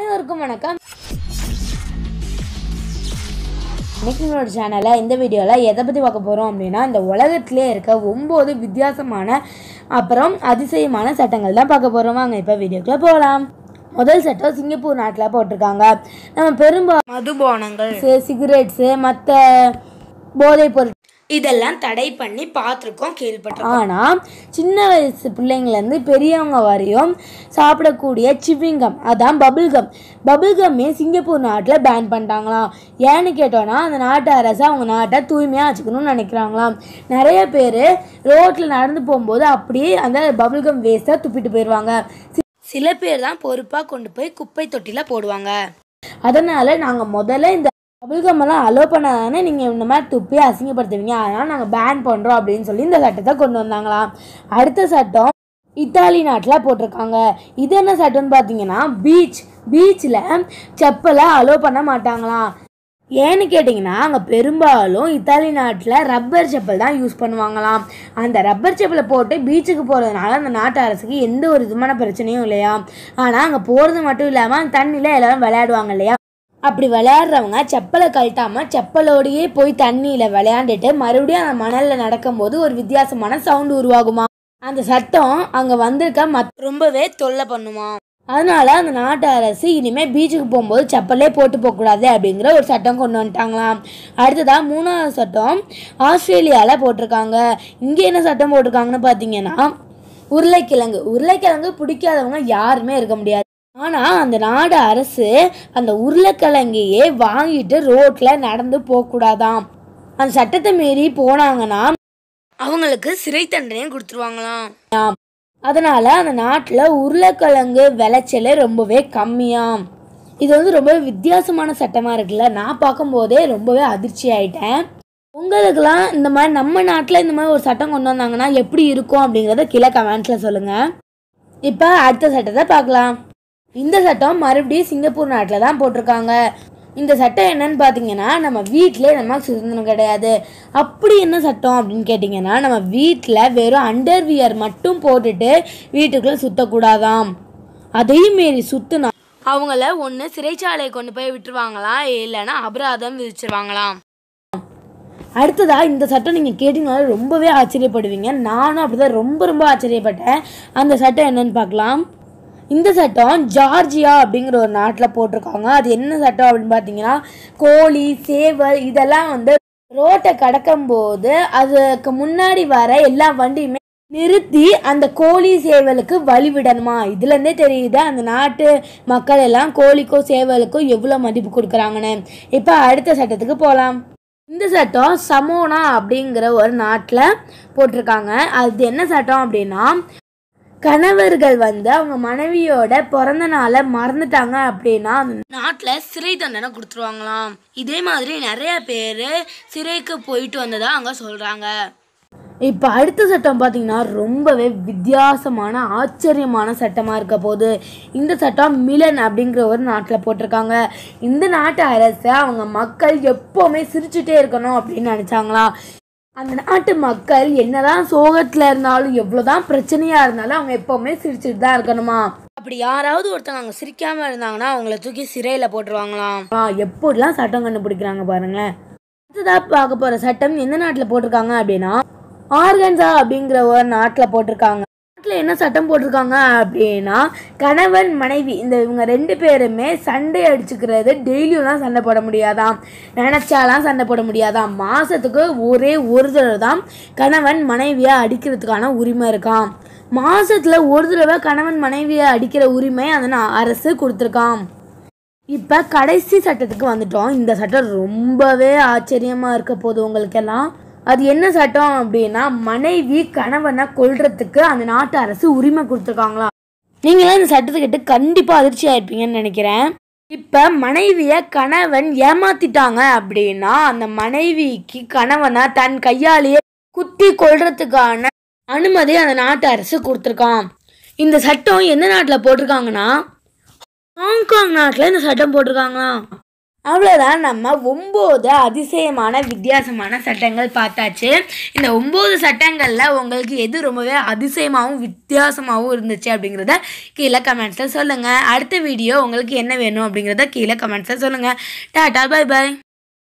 அனைவருக்கும் வணக்கம் இன்னைக்கு என்னோட சேனலில் இந்த வீடியோவில் எதை பற்றி பார்க்க போகிறோம் அப்படின்னா இந்த உலகத்திலே இருக்க ஒம்பது வித்தியாசமான அப்புறம் அதிசயமான சட்டங்கள் தான் பார்க்க போகிறோம் வாங்க இப்போ வீடியோக்குள்ளே போகலாம் முதல் சட்டம் சிங்கப்பூர் நாட்டில் போட்டிருக்காங்க நம்ம பெரும்பாலும் மதுபானங்கள் சிகரெட்ஸு மற்ற போதைப் பொருட்கள் இதெல்லாம் தடை பண்ணி பார்த்துருக்கோம் கேள்விப்பட்டிருக்கோம் ஆனால் சின்ன வயசு பிள்ளைங்கள்லேருந்து பெரியவங்க வரையும் சாப்பிடக்கூடிய சிவிங்கம் அதான் பபிள்கம் பபிள்கம்மே சிங்கப்பூர் நாட்டில் பேன் பண்ணிட்டாங்களாம் ஏன்னு கேட்டோன்னா அந்த நாட்டு அரசு அவங்க நாட்டை தூய்மையாக வச்சுக்கணும்னு நினைக்கிறாங்களாம் நிறைய பேர் ரோட்டில் நடந்து போகும்போது அப்படியே அந்த பபிள்கம் வேஸ்ட்டை துப்பிட்டு போயிடுவாங்க சி- சில பேர் தான் பொறுப்பாக கொண்டு போய் குப்பை தொட்டியில் போடுவாங்க அதனால் நாங்கள் முதல்ல இந்த பபிள்கம்மெல்லாம் அலோ பண்ணாதானே நீங்கள் இந்த மாதிரி துப்பி அசிங்கப்படுத்துவீங்க அதனால் நாங்கள் பேன் பண்ணுறோம் அப்படின்னு சொல்லி இந்த சட்டத்தை கொண்டு வந்தாங்களாம் அடுத்த சட்டம் இத்தாலி நாட்டில் போட்டிருக்காங்க இது என்ன சட்டம்னு பார்த்தீங்கன்னா பீச் பீச்சில் செப்பலை அலோ பண்ண மாட்டாங்களாம் ஏன்னு கேட்டிங்கன்னா அங்கே பெரும்பாலும் இத்தாலி நாட்டில் ரப்பர் செப்பல் தான் யூஸ் பண்ணுவாங்களாம் அந்த ரப்பர் செப்பலை போட்டு பீச்சுக்கு போகிறதுனால அந்த நாட்டு அரசுக்கு எந்த ஒரு விதமான பிரச்சனையும் இல்லையா ஆனால் அங்கே போகிறது மட்டும் இல்லாமல் அந்த தண்ணியில் எல்லாரும் விளையாடுவாங்க இல்லையா அப்படி விளையாடுறவங்க செப்பலை கழட்டாமல் செப்பலோடையே போய் தண்ணியில் விளையாண்டுட்டு மறுபடியும் அந்த மணலில் நடக்கும்போது ஒரு வித்தியாசமான சவுண்டு உருவாகுமா அந்த சட்டம் அங்கே வந்திருக்க மத் ரொம்பவே தொல்லை பண்ணுமா அதனால அந்த நாட்டு அரசு இனிமேல் பீச்சுக்கு போகும்போது செப்பலே போட்டு போகக்கூடாது அப்படிங்கிற ஒரு சட்டம் கொண்டு வந்துட்டாங்களாம் அடுத்ததா மூணாவது சட்டம் ஆஸ்திரேலியாவில் போட்டிருக்காங்க இங்கே என்ன சட்டம் போட்டிருக்காங்கன்னு பார்த்தீங்கன்னா உருளைக்கிழங்கு உருளைக்கிழங்கு பிடிக்காதவங்க யாருமே இருக்க முடியாது ஆனால் அந்த நாடு அரசு அந்த உருளைக்கிழங்கையே வாங்கிட்டு ரோட்டில் நடந்து போகக்கூடாதாம் அந்த சட்டத்தை மீறி போனாங்கன்னா அவங்களுக்கு சிறை தண்டனையும் கொடுத்துருவாங்களாம் அதனால அந்த நாட்டில் உருளைக்கிழங்கு விளைச்சல் ரொம்பவே கம்மியாம் இது வந்து ரொம்ப வித்தியாசமான சட்டமாக இருக்குல்ல நான் பார்க்கும்போதே ரொம்பவே அதிர்ச்சி ஆயிட்டேன் உங்களுக்கெல்லாம் இந்த மாதிரி நம்ம நாட்டில் இந்த மாதிரி ஒரு சட்டம் கொண்டு வந்தாங்கன்னா எப்படி இருக்கும் அப்படிங்கிறத கீழே கமெண்ட்ஸில் சொல்லுங்கள் இப்போ அடுத்த சட்டத்தை பார்க்கலாம் இந்த சட்டம் மறுபடியும் சிங்கப்பூர் நாட்டில் தான் போட்டிருக்காங்க இந்த சட்டம் என்னன்னு பார்த்தீங்கன்னா நம்ம வீட்டிலே நமக்கு சுதந்திரம் கிடையாது அப்படி என்ன சட்டம் அப்படின்னு கேட்டிங்கன்னா நம்ம வீட்டில் வெறும் அண்டர்வியர் மட்டும் போட்டுட்டு வீட்டுக்குள்ளே சுற்றக்கூடாதாம் அதையும் மீறி சுற்றுனா அவங்கள ஒன்று சிறைச்சாலையை கொண்டு போய் விட்டுருவாங்களாம் இல்லைன்னா அபராதம் விதிச்சிருவாங்களாம் அடுத்ததா இந்த சட்டம் நீங்கள் கேட்டிங்கனால ரொம்பவே ஆச்சரியப்படுவீங்க நானும் அப்படிதான் ரொம்ப ரொம்ப ஆச்சரியப்பட்டேன் அந்த சட்டம் என்னன்னு பார்க்கலாம் இந்த சட்டம் ஜார்ஜியா அப்படிங்கிற ஒரு நாட்டில் போட்டிருக்காங்க அது என்ன சட்டம் அப்படின்னு பார்த்தீங்கன்னா கோழி சேவல் இதெல்லாம் வந்து ரோட்டை கடக்கும்போது அதுக்கு முன்னாடி வர எல்லா வண்டியுமே நிறுத்தி அந்த கோழி சேவலுக்கு வழி விடணுமா இதுலேருந்தே தெரியுது அந்த நாட்டு மக்கள் எல்லாம் கோழிக்கோ சேவலுக்கோ எவ்வளோ மதிப்பு கொடுக்குறாங்கன்னு இப்போ அடுத்த சட்டத்துக்கு போகலாம் இந்த சட்டம் சமோனா அப்படிங்கிற ஒரு நாட்டில் போட்டிருக்காங்க அது என்ன சட்டம் அப்படின்னா கணவர்கள் வந்து அவங்க மனைவியோட பிறந்த நாளை மறந்துட்டாங்க அப்படின்னா அந்த நாட்டில் சிறை தண்டனை கொடுத்துருவாங்களாம் இதே மாதிரி நிறைய பேர் சிறைக்கு போயிட்டு வந்ததா அங்கே சொல்கிறாங்க இப்போ அடுத்த சட்டம் பார்த்தீங்கன்னா ரொம்பவே வித்தியாசமான ஆச்சரியமான சட்டமாக இருக்க போகுது இந்த சட்டம் மிலன் அப்படிங்கிற ஒரு நாட்டில் போட்டிருக்காங்க இந்த நாட்டு அரசு அவங்க மக்கள் எப்போவுமே சிரிச்சுட்டே இருக்கணும் அப்படின்னு நினச்சாங்களாம் அந்த நாட்டு மக்கள் என்னதான் சோகத்தில் இருந்தாலும் எவ்வளோதான் பிரச்சனையாக இருந்தாலும் அவங்க எப்போவுமே சிரிச்சுட்டு தான் இருக்கணுமா அப்படி யாராவது ஒருத்தங்க அங்கே சிரிக்காமல் இருந்தாங்கன்னா அவங்கள தூக்கி சிறையில் போட்டுருவாங்களாம் ஆ எப்படிலாம் சட்டம் கண்டுபிடிக்கிறாங்க பாருங்களேன் அடுத்ததாக பார்க்க போகிற சட்டம் எந்த நாட்டில் போட்டிருக்காங்க அப்படின்னா ஆர்கன்சா அப்படிங்கிற ஒரு நாட்டில் போட்டிருக்காங்க நாட்டில் என்ன சட்டம் போட்டிருக்காங்க அப்படின்னா கணவன் மனைவி இந்த இவங்க ரெண்டு பேருமே சண்டை அடிச்சுக்கிறது டெய்லியும்லாம் சண்டை போட முடியாதாம் நினச்சாலாம் சண்டை போட முடியாதாம் மாதத்துக்கு ஒரே ஒரு தடவை தான் கணவன் மனைவியை அடிக்கிறதுக்கான உரிமை இருக்காம் மாதத்தில் ஒரு தடவை கணவன் மனைவியை அடிக்கிற உரிமை அந்த நா- அரசு கொடுத்துருக்காம் இப்போ கடைசி சட்டத்துக்கு வந்துட்டோம் இந்த சட்டம் ரொம்பவே ஆச்சரியமாக இருக்க போகுது உங்களுக்கெல்லாம் அது என்ன சட்டம் அப்படின்னா மனைவி கணவனை கொல்றதுக்கு அந்த நாட்டு அரசு உரிமை கொடுத்துருக்காங்களாம் நீங்களாம் இந்த சட்டத்தை கேட்டு கண்டிப்பாக அதிர்ச்சி ஆயிருப்பீங்கன்னு நினைக்கிறேன் இப்போ மனைவியை கணவன் ஏமாத்திட்டாங்க அப்படின்னா அந்த மனைவிக்கு கணவனை தன் கையாலேயே குத்தி கொல்றதுக்கான அனுமதி அந்த நாட்டு அரசு கொடுத்துருக்கான் இந்த சட்டம் எந்த நாட்டில் போட்டிருக்காங்கன்னா ஹாங்காங் நாட்டில் இந்த சட்டம் போட்டிருக்காங்களாம் அவ்வளோதான் நம்ம ஒம்பது அதிசயமான வித்தியாசமான சட்டங்கள் பார்த்தாச்சு இந்த ஒம்பது சட்டங்களில் உங்களுக்கு எது ரொம்பவே அதிசயமாகவும் வித்தியாசமாகவும் இருந்துச்சு அப்படிங்கிறத கீழே கமெண்ட்ஸில் சொல்லுங்கள் அடுத்த வீடியோ உங்களுக்கு என்ன வேணும் அப்படிங்கிறத கீழே கமெண்ட்ஸில் சொல்லுங்கள் டாட்டா பை பை